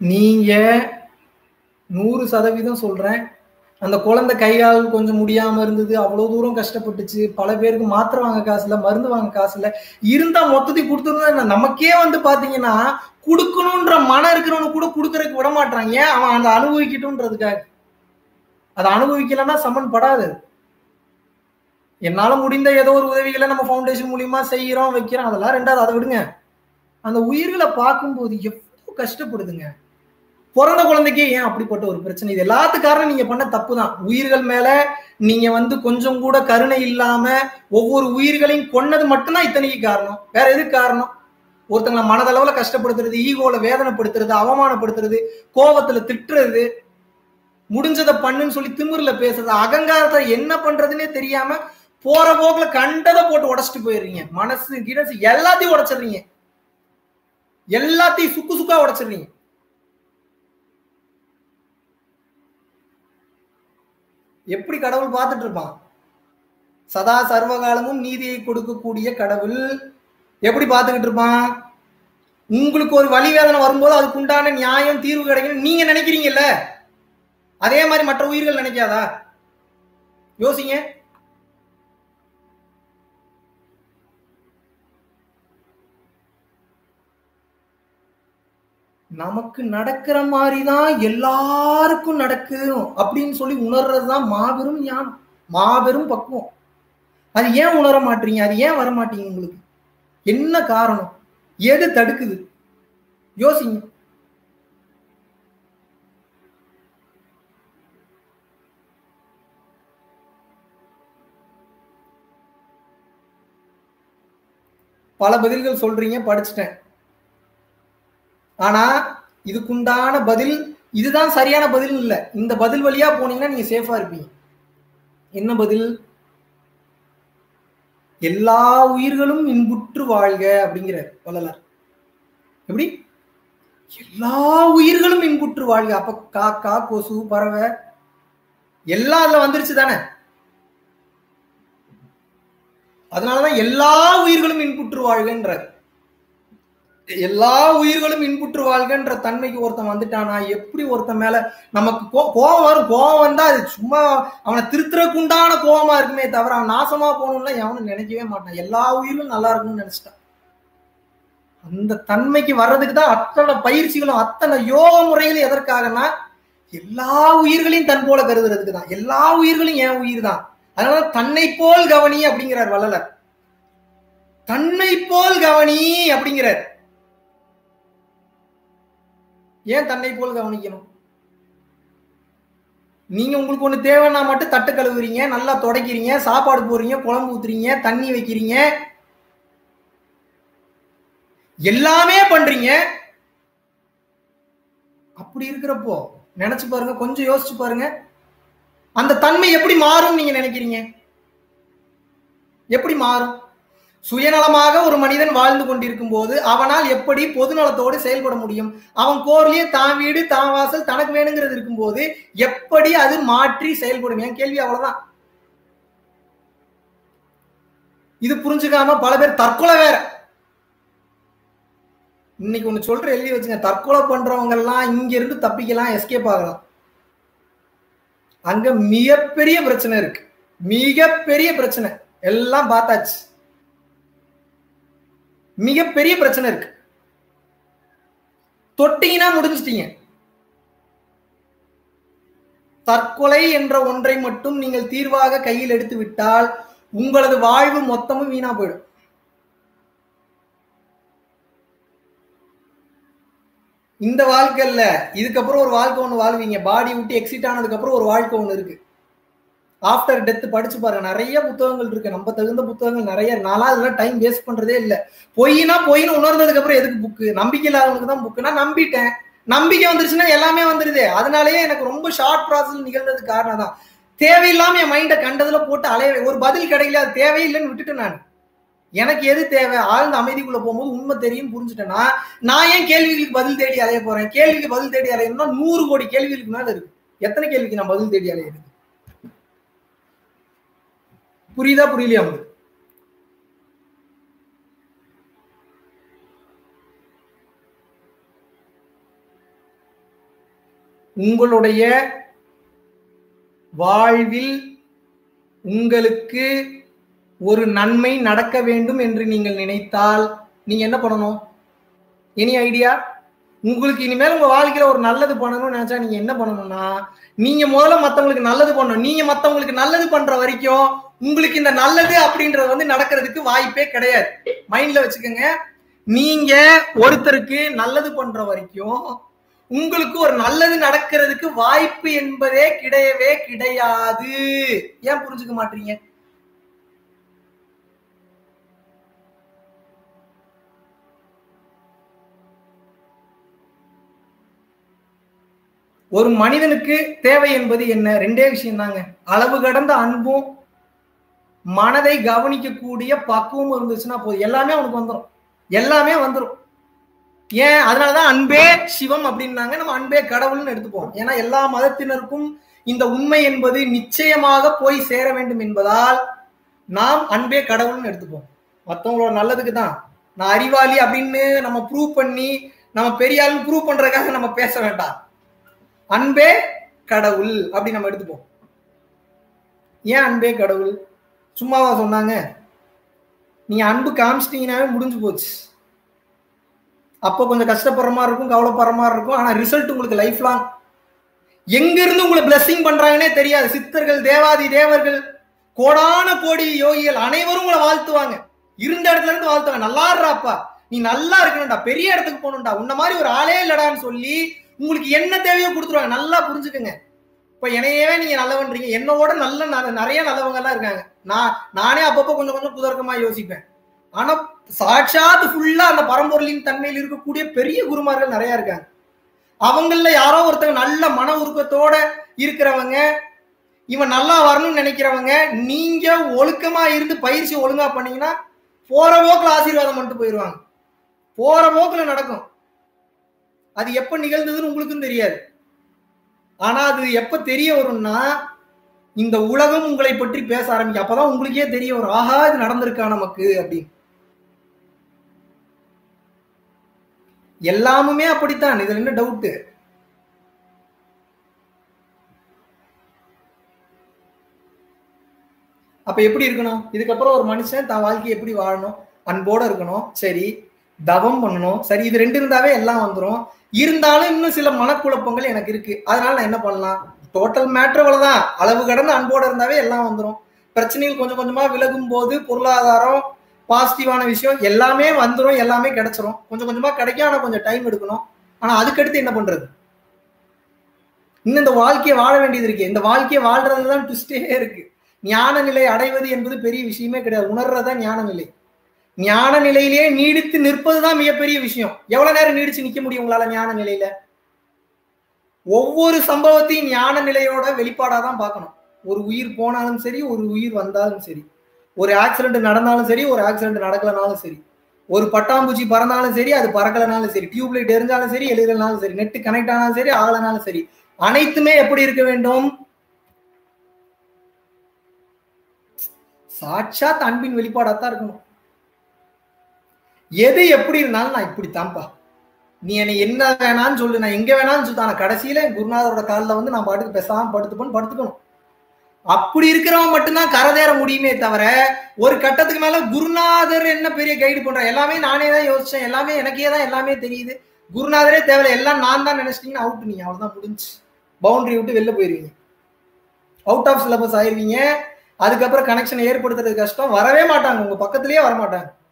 நீங்க நூறு சதவீதம் சொல்றேன் அந்த குழந்தை கை கால் கொஞ்சம் முடியாம இருந்தது அவ்வளவு தூரம் கஷ்டப்பட்டுச்சு பல பேருக்கு மாத்திரை வாங்க காசு இல்ல மருந்து வாங்க காசு இல்ல இருந்தா மொத்தத்தையும் கொடுத்துருந்தா நமக்கே வந்து பாத்தீங்கன்னா கொடுக்கணுன்ற மனம் இருக்கிறவனு கூட கொடுக்கறதுக்கு விட மாட்டாங்க ஏன் அவன் அந்த அனுபவிக்கட்டும்ன்றதுக்காக அதை அனுபவிக்கலன்னா சமன் படாது என்னால முடிந்த ஏதோ ஒரு உதவிகளை நம்ம ஃபவுண்டேஷன் மூலியமா செய்யறோம் வைக்கிறோம் அதெல்லாம் ரெண்டாவது அதை விடுங்க அந்த உயிர்களை பார்க்கும்போது எவ்வளவு கஷ்டப்படுதுங்க பிறந்த குழந்தைக்கே ஏன் அப்படிப்பட்ட ஒரு பிரச்சனை இது எல்லாத்துக்கு காரணம் நீங்க பண்ண தப்பு தான் உயிர்கள் மேல நீங்க வந்து கொஞ்சம் கூட கருணை இல்லாம ஒவ்வொரு உயிர்களையும் கொன்னது மட்டும்தான் இத்தனைக்கு காரணம் வேற எதுக்கு காரணம் ஒருத்தங்களை மனதளவுல கஷ்டப்படுத்துறது ஈகோல வேதனைப்படுத்துறது அவமானப்படுத்துறது கோபத்துல திட்டுறது முடிஞ்சதை பண்ணுன்னு சொல்லி திமிர்ல பேசுறது அகங்காரத்தை என்ன பண்றதுன்னே தெரியாம போற போக்குல கண்டதை போட்டு உடைச்சிட்டு போயிடுறீங்க மனசு கிடசு எல்லாத்தையும் உடைச்சிடுறீங்க எல்லாத்தையும் சுக்கு சுக்கா உடைச்சிடுறீங்க எப்படி கடவுள் பார்த்துட்டு இருப்பான் சதா சர்வகாலமும் நீதியை கொடுக்கக்கூடிய கடவுள் எப்படி பார்த்துக்கிட்டு இருப்பான் உங்களுக்கு ஒரு வழி வேதனை வரும்போது அதுக்கு உண்டான நியாயம் தீர்வு கிடைக்கணும் நீங்க நினைக்கிறீங்கல்ல அதே மாதிரி மற்ற உயிர்கள் நினைக்காதா யோசிங்க நமக்கு நடக்கிற மாதிரி தான் எல்லாருக்கும் நடக்கும் அப்படின்னு சொல்லி உணர்றதுதான் மாபெரும் ஞானம் மாபெரும் பக்குவம் அது ஏன் உணர மாட்டீங்க அது ஏன் வர மாட்டீங்க உங்களுக்கு என்ன காரணம் எது தடுக்குது யோசிங்க பல பதில்கள் சொல்றீங்க படிச்சுட்டேன் ஆனா இதுக்குண்டான பதில் இதுதான் சரியான பதில் இல்ல இந்த பதில் வழியா போனீங்கன்னா நீங்க சேஃபா இருப்பீங்க என்ன பதில் எல்லா உயிர்களும் இன்புற்று வாழ்க அப்படிங்கிறார் வள்ளலார் எப்படி எல்லா உயிர்களும் இன்புற்று வாழ்க அப்ப காக்கா கொசு பறவை எல்லாம் அதுல வந்துருச்சு தானே அதனாலதான் எல்லா உயிர்களும் இன்புற்று வாழ்கன்றார் எல்லா உயிர்களும் இன்புற்று வாழ்கன்ற தன்மைக்கு ஒருத்தன் வந்துட்டானா எப்படி ஒருத்தன் மேல நமக்கு கோபம் வரும் கோபம் வந்தா அது சும்மா அவனை திருத்துறக்குண்டான கோபமா இருக்குமே தவிர அவன் நாசமா போகணும்ல எவனும் நினைக்கவே மாட்டான் எல்லா உயிரும் நல்லா இருக்கணும்னு நினைச்சிட்டான் அந்த தன்மைக்கு வர்றதுக்கு தான் அத்தனை பயிற்சிகளும் அத்தனை யோக முறைகளும் எதற்காகனா எல்லா உயிர்களையும் தன் போல கருதுறதுக்கு தான் எல்லா உயிர்களும் என் உயிர் தான் அதனால தன்னை போல் கவனி அப்படிங்கிறார் வள்ளலர் தன்னை போல் கவனி அப்படிங்கிறார் ஏன் தன்னை போல் கவனிக்கணும் நீங்க உங்களுக்கு ஒண்ணு தேவைன்னா மட்டும் தட்டு கழுவுறீங்க நல்லா தொடக்கிறீங்க சாப்பாடு போடுறீங்க குழம்பு ஊத்துறீங்க தண்ணி வைக்கிறீங்க எல்லாமே பண்றீங்க அப்படி இருக்கிறப்போ நினைச்சு பாருங்க கொஞ்சம் யோசிச்சு பாருங்க அந்த தன்மை எப்படி மாறும் நீங்க நினைக்கிறீங்க எப்படி மாறும் சுயநலமாக ஒரு மனிதன் வாழ்ந்து கொண்டிருக்கும் போது அவனால் எப்படி பொதுநலத்தோடு செயல்பட முடியும் அவன் கோர்லயே தான் வீடு தான் வாசல் தனக்கு வேணுங்கிறது இருக்கும்போது எப்படி அது மாற்றி செயல்படும் என் கேள்வி அவ்வளவுதான் இது புரிஞ்சுக்காம பல பேர் தற்கொலை வேற இன்னைக்கு ஒண்ணு சொல்ற எழுதி வச்சுங்க தற்கொலை பண்றவங்க எல்லாம் இங்க இருந்து தப்பிக்கலாம் எஸ்கேப் ஆகலாம் அங்க மிகப்பெரிய பிரச்சனை இருக்கு மிகப்பெரிய பிரச்சனை எல்லாம் பார்த்தாச்சு மிகப்பெரிய பிரச்சனை இருக்கு தொட்டீங்கன்னா முடிஞ்சிட்டீங்க தற்கொலை என்ற ஒன்றை மட்டும் நீங்கள் தீர்வாக கையில் எடுத்து விட்டால் உங்களது வாழ்வு மொத்தமும் வீணா போயிடும் இந்த வாழ்க்கை இல்ல இதுக்கப்புறம் ஒரு வாழ்க்கை ஒண்ணு வாழ்வீங்க பாடி விட்டு எக்ஸிட் ஆனதுக்கு அப்புறம் ஒரு வாழ்க்கை ஒண்ணு இருக்கு ஆஃப்டர் டெத் படிச்சு பாருங்க நிறைய புத்தகங்கள் இருக்கு நம்ம தகுந்த புத்தகங்கள் நிறைய நாளா அதெல்லாம் டைம் வேஸ்ட் பண்றதே இல்ல பொய்னா பொய்னு உணர்ந்ததுக்கு அப்புறம் எதுக்கு புக்கு நம்பிக்கை இல்லாதவங்களுக்கு தான் புக்கு நான் நம்பிட்டேன் நம்பிக்கை வந்துருச்சுன்னா எல்லாமே வந்துருது அதனாலயே எனக்கு ரொம்ப ஷார்ட் ப்ராசஸ் நிகழ்ந்ததுக்கு காரணம் தான் தேவையில்லாம என் மைண்டை கண்டதுல போட்டு அலைய ஒரு பதில் கிடைக்கல அது தேவையில்லைன்னு விட்டுட்டு நான் எனக்கு எது தேவை ஆழ்ந்த அமைதிக்குள்ள போகும்போது உண்மை தெரியும் புரிஞ்சுட்டேன்னா நான் ஏன் கேள்விகளுக்கு பதில் தேடி அலைய போறேன் கேள்விக்கு பதில் தேடி அலையணும்னா நூறு கோடி கேள்விகளுக்கு மேல இருக்கு எத்தனை கேள்விக்கு நான் பதில் தேடி அலையிறது புரியுதா புரியலையா உங்களுக்கு உங்களுடைய வாழ்வில் உங்களுக்கு ஒரு நன்மை நடக்க வேண்டும் என்று நீங்கள் நினைத்தால் நீங்க என்ன பண்ணணும் எனி ஐடியா உங்களுக்கு இனிமேல் உங்க வாழ்க்கையில ஒரு நல்லது பண்ணணும்னு நினைச்சா நீங்க என்ன பண்ணணும்னா நீங்க முதல்ல மத்தவங்களுக்கு நல்லது பண்ணணும் நீங்க மத்தவங்களுக்கு நல்லது பண்ற வரைக்கும் உங்களுக்கு இந்த நல்லது அப்படின்றது வந்து நடக்கிறதுக்கு வாய்ப்பே கிடையாது மைண்ட்ல வச்சுக்கோங்க நீங்க ஒருத்தருக்கு நல்லது பண்ற வரைக்கும் உங்களுக்கு ஒரு நல்லது நடக்கிறதுக்கு வாய்ப்பு என்பதே கிடையவே கிடையாது ஏன் புரிஞ்சுக்க மாட்டீங்க ஒரு மனிதனுக்கு தேவை என்பது என்ன ரெண்டே விஷயம் தாங்க அளவு கடந்த அன்பும் மனதை கவனிக்கக்கூடிய பக்குவமும் இருந்துச்சுன்னா போதும் எல்லாமே அவனுக்கு வந்துடும் எல்லாமே வந்துடும் ஏன் அதனாலதான் அன்பே சிவம் அப்படின்னாங்க நம்ம அன்பே கடவுள்னு எடுத்துப்போம் ஏன்னா எல்லா மதத்தினருக்கும் இந்த உண்மை என்பது நிச்சயமாக போய் சேர வேண்டும் என்பதால் நாம் அன்பே கடவுள்னு எடுத்துப்போம் மற்றவங்களோட நல்லதுக்கு தான் நான் அறிவாளி அப்படின்னு நம்ம ப்ரூவ் பண்ணி நம்ம பெரிய ஆள் ப்ரூவ் பண்றதுக்காக நம்ம பேச வேண்டாம் அன்பே கடவுள் அப்படி நம்ம எடுத்துப்போம் ஏன் அன்பே கடவுள் சும்மாவா சொன்னாங்க நீங்க அன்பு காமிச்சிட்டீங்கன்னாவே முடிஞ்சு போச்சு அப்போ கொஞ்சம் கஷ்டப்படுற மாதிரி இருக்கும் கவலைப்படுற மாதிரி இருக்கும் ஆனா ரிசல்ட் உங்களுக்கு லைஃப் லாங் எங்க இருந்து உங்களை பிளஸ்ஸிங் பண்றாங்கன்னே தெரியாது சித்தர்கள் தேவாதி தேவர்கள் கோடான கோடி யோகிகள் அனைவரும் உங்களை வாழ்த்துவாங்க இருந்த இடத்துல இருந்து வாழ்த்துவாங்க நல்லா இருறாப்பா நீ நல்லா இருக்கணும்டா பெரிய இடத்துக்கு போகணும்டா உன்ன மாதிரி ஒரு ஆளே இல்லடான்னு சொல்லி உங்களுக்கு என்ன தேவையோ கொடுத்துருவாங்க நல்லா புரிஞ்சுக்கோங்க இப்ப என்னையவே நீங்க நல்லவன்றீங்க என்னோட நல்ல நிறைய நல்லவங்க எல்லாம் இருக்காங்க நான் நானே அப்பப்போ கொஞ்சம் கொஞ்சம் புதர்க்கமா யோசிப்பேன் ஆனா சாட்சாத் ஃபுல்லா அந்த பரம்பொருளின் தன்மையில் இருக்கக்கூடிய பெரிய குருமார்கள் நிறைய இருக்காங்க அவங்கள யாரோ ஒருத்தங்க நல்ல மன உருக்கத்தோட இருக்கிறவங்க இவன் நல்லா வரணும்னு நினைக்கிறவங்க நீங்க ஒழுக்கமா இருந்து பயிற்சி ஒழுங்கா பண்ணீங்கன்னா போற போக்குல ஆசீர்வாதம் பண்ணிட்டு போயிடுவாங்க போற போக்குல நடக்கும் அது எப்ப நிகழ்ந்ததுன்னு உங்களுக்கும் தெரியாது ஆனா அது எப்ப தெரிய வரும்னா இந்த உலகம் உங்களை பற்றி பேச ஆரம்பிக்கும் அப்பதான் உங்களுக்கே தெரிய வரும் ஆஹா இது நடந்திருக்கா நமக்கு அப்படின்னு எல்லாமுமே அப்படித்தான் இதுல என்ன டவுட் அப்ப எப்படி இருக்கணும் இதுக்கப்புறம் ஒரு மனுஷன் தான் வாழ்க்கையை எப்படி வாழணும் அன்போட இருக்கணும் சரி தவம் பண்ணணும் சரி இது ரெண்டு இருந்தாவே எல்லாம் வந்துடும் இருந்தாலும் இன்னும் சில மனக்குழப்பங்கள் எனக்கு இருக்கு அதனால நான் என்ன பண்ணலாம் டோட்டல் மேட்ரு அவ்வளவுதான் அளவு கடந்த அன்போட இருந்தாவே எல்லாம் வந்துடும் பிரச்சனைகள் கொஞ்சம் கொஞ்சமா விலகும் போது பொருளாதாரம் பாசிட்டிவான விஷயம் எல்லாமே வந்துடும் எல்லாமே கிடைச்சிரும் கொஞ்சம் கொஞ்சமா கிடைக்கும் ஆனா கொஞ்சம் டைம் எடுக்கணும் ஆனா அதுக்கடுத்து என்ன பண்றது இன்னும் இந்த வாழ்க்கையை வாழ வேண்டியது இருக்கு இந்த வாழ்க்கையை வாழ்றதுதான் ட்விஸ்டே இருக்கு ஞான நிலை அடைவது என்பது பெரிய விஷயமே கிடையாது உணர்றதா ஞான நிலை ஞான நிலையிலேயே நீடித்து நிற்பதுதான் மிகப்பெரிய விஷயம் எவ்வளவு நேரம் நீடிச்சு நிக்க முடியும் உங்களால ஞான நிலையில ஒவ்வொரு சம்பவத்தையும் ஞான நிலையோட வெளிப்பாடாதான் பார்க்கணும் ஒரு உயிர் போனாலும் சரி ஒரு உயிர் வந்தாலும் சரி ஒரு ஆக்சிடென்ட் நடந்தாலும் சரி ஒரு ஆக்சிடென்ட் நடக்கலனாலும் சரி ஒரு பட்டாம்பூச்சி பறந்தாலும் சரி அது பறக்கலனாலும் சரி டியூப் லைட் எரிஞ்சாலும் சரி எழுதலனாலும் சரி நெட் கனெக்ட் ஆனாலும் சரி ஆகலனாலும் சரி அனைத்துமே எப்படி இருக்க வேண்டும் சாட்சாத் அன்பின் வெளிப்பாடாத்தான் இருக்கணும் எது எப்படி இருந்தாலும் நான் இப்படித்தான்ப்பா நீ என்னை என்ன வேணான்னு சொல்லு நான் எங்க வேணாலும் சொல்லு நான் கடைசியில குருநாதரோட காலில் வந்து நான் பாட்டுக்கு பேசாம படுத்துப்போன்னு படுத்துக்கணும் அப்படி இருக்கிறவன் மட்டும்தான் கரதேற முடியுமே தவிர ஒரு கட்டத்துக்கு மேல குருநாதர் என்ன பெரிய கைடு பண்ற எல்லாமே நானே தான் யோசிச்சேன் எல்லாமே எனக்கே தான் எல்லாமே தெரியுது குருநாதரே தேவையில்ல எல்லாம் நான் தான் நினைச்சிட்டீங்கன்னா அவுட் நீங்க அவ்வளவுதான் முடிஞ்சு பவுண்டரி விட்டு வெளில போயிருவீங்க அவுட் ஆஃப் சிலபஸ் ஆயிருவீங்க அதுக்கப்புறம் கனெக்ஷன் ஏற்படுத்துறது கஷ்டம் வரவே மாட்டாங்க உங்க பக்கத்திலேயே வர மாட்டாங்க